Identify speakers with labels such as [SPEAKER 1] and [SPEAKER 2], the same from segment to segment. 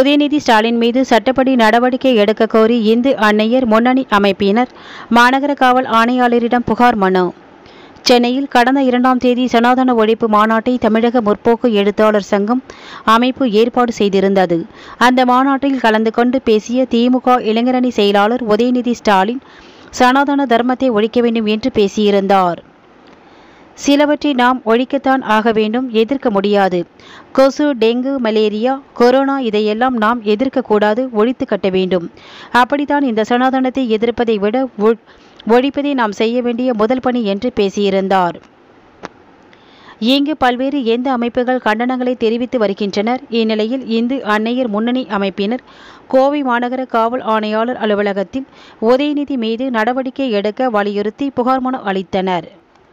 [SPEAKER 1] உதயநிதி ஸ்டாலின் மீது சட்டப்படி நடவடிக்கை எடுக்க கோரி இந்து அன்னையர் முன்னணி அமைப்பினர் மாநகர காவல் ஆணையாளரிடம் புகார் மனு சென்னையில் கடந்த இரண்டாம் தேதி சனாதன ஒழிப்பு மாநாட்டை தமிழக முற்போக்கு எழுத்தாளர் சங்கம் அமைப்பு ஏற்பாடு செய்திருந்தது அந்த மாநாட்டில் கலந்து கொண்டு பேசிய திமுக இளைஞரணி செயலாளர் உதயநிதி ஸ்டாலின் சனாதன தர்மத்தை ஒழிக்க வேண்டும் என்று பேசியிருந்தார் சிலவற்றை நாம் ஒழிக்கத்தான் ஆக வேண்டும் எதிர்க்க முடியாது கொசு டெங்கு மலேரியா கொரோனா இதையெல்லாம் நாம் எதிர்க்கக்கூடாது ஒழித்து கட்ட வேண்டும் அப்படித்தான் இந்த சனாதனத்தை எதிர்ப்பதை விட ஒ- ஒழிப்பதை நாம் செய்ய வேண்டிய முதல் பணி என்று பேசியிருந்தார் இங்கு பல்வேறு எந்த அமைப்புகள் கண்டனங்களை தெரிவித்து வருகின்றனர் இந்நிலையில் இந்து அன்னையர் முன்னணி அமைப்பினர் கோவை மாநகர காவல் ஆணையாளர் அலுவலகத்தில் உதயநிதி மீது நடவடிக்கை எடுக்க வலியுறுத்தி புகார் மனு அளித்தனர்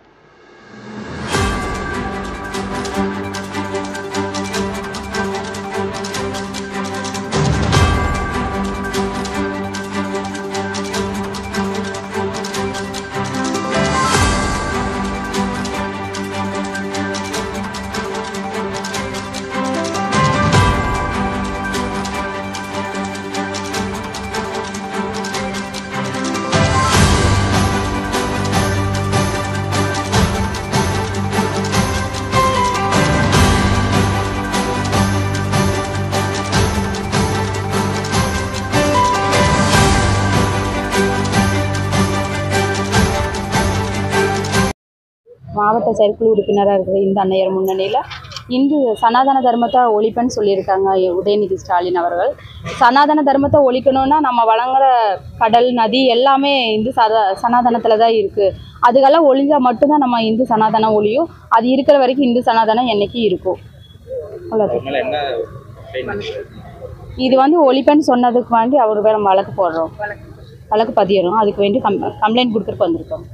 [SPEAKER 2] மாவட்ட செயற்குழு உறுப்பினராக இருக்கிற இந்த அன்னையர் முன்னணியில் இந்து சனாதன தர்மத்தை ஒழிப்பேன்னு சொல்லியிருக்காங்க உதயநிதி ஸ்டாலின் அவர்கள் சனாதன தர்மத்தை ஒழிக்கணும்னா நம்ம வழங்குற கடல் நதி எல்லாமே இந்து சத சனாதனத்தில் தான் இருக்குது அதுக்கெல்லாம் ஒழிஞ்சா மட்டும்தான் நம்ம இந்து சனாதனம் ஒழியும் அது இருக்கிற வரைக்கும் இந்து சனாதனம் என்னைக்கும் இருக்கும் அவ்வளோதான்
[SPEAKER 3] அதனால என்ன ட்ரெயின்
[SPEAKER 2] இது வந்து ஒழிப்பேன்னு சொன்னதுக்கு வேண்டி அவர் பேர் வழக்கு போடுறோம் வழக்கு பதியிறோம் அதுக்கு வேண்டி கம் கம்ப்ளைண்ட் கொடுத்துட்டு வந்திருக்கோம்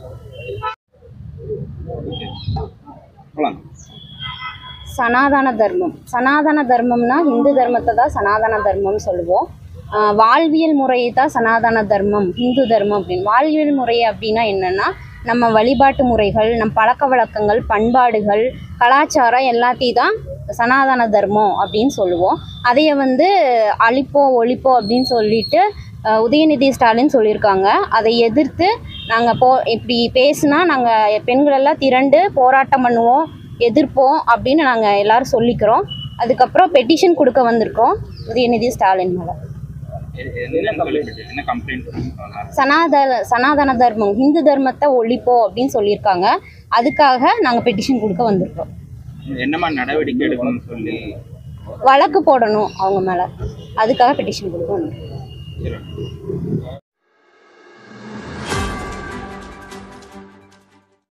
[SPEAKER 3] போலாம்
[SPEAKER 4] சனாதன தர்மம் சனாதன தர்மம்னா இந்து தர்மத்தை தான் சனாதன தர்மம்னு சொல்லுவோம் ஆஹ் வாழ்வியல் முறையை தான் சனாதன தர்மம் இந்து தர்மம் அப்படின்னு வாழ்வியல் முறை அப்படின்னா என்னென்னா நம்ம வழிபாட்டு முறைகள் நம் பழக்க வழக்கங்கள் பண்பாடுகள் கலாச்சாரம் எல்லாத்தையும் தான் சனாதன தர்மம் அப்படின்னு சொல்லுவோம் அதைய வந்து அழிப்போம் ஒழிப்போம் அப்படின்னு சொல்லிட்டு ஆஹ் உதயநிதி ஸ்டாலின் சொல்லியிருக்காங்க அதை எதிர்த்து நாங்கள் போ இப்படி பேசுனா நாங்கள் பெண்களெல்லாம் திரண்டு போராட்டம் பண்ணுவோம் எதிர்ப்போம் அப்படின்னு நாங்கள் எல்லாரும் சொல்லிக்கிறோம் அதுக்கப்புறம் பெட்டிஷன் கொடுக்க வந்திருக்கோம் உதயநிதி ஸ்டாலின் மேலே
[SPEAKER 3] என்ன கம்ப்ளைண்ட் என்ன கம்ப்ளைண்ட்
[SPEAKER 4] சனாதன சனாதன தர்மம் இந்து தர்மத்தை ஒழிப்போம் அப்படின்னு சொல்லியிருக்காங்க அதுக்காக நாங்கள் பெட்டிஷன் கொடுக்க வந்திருக்கோம்
[SPEAKER 3] என்னமா நடவடிக்கை எடுக்கணும்னு சொல்லி
[SPEAKER 4] வழக்கு போடணும் அவங்க மேலே அதுக்காக பெட்டிஷன் கொடுக்க வந்திருக்கோம்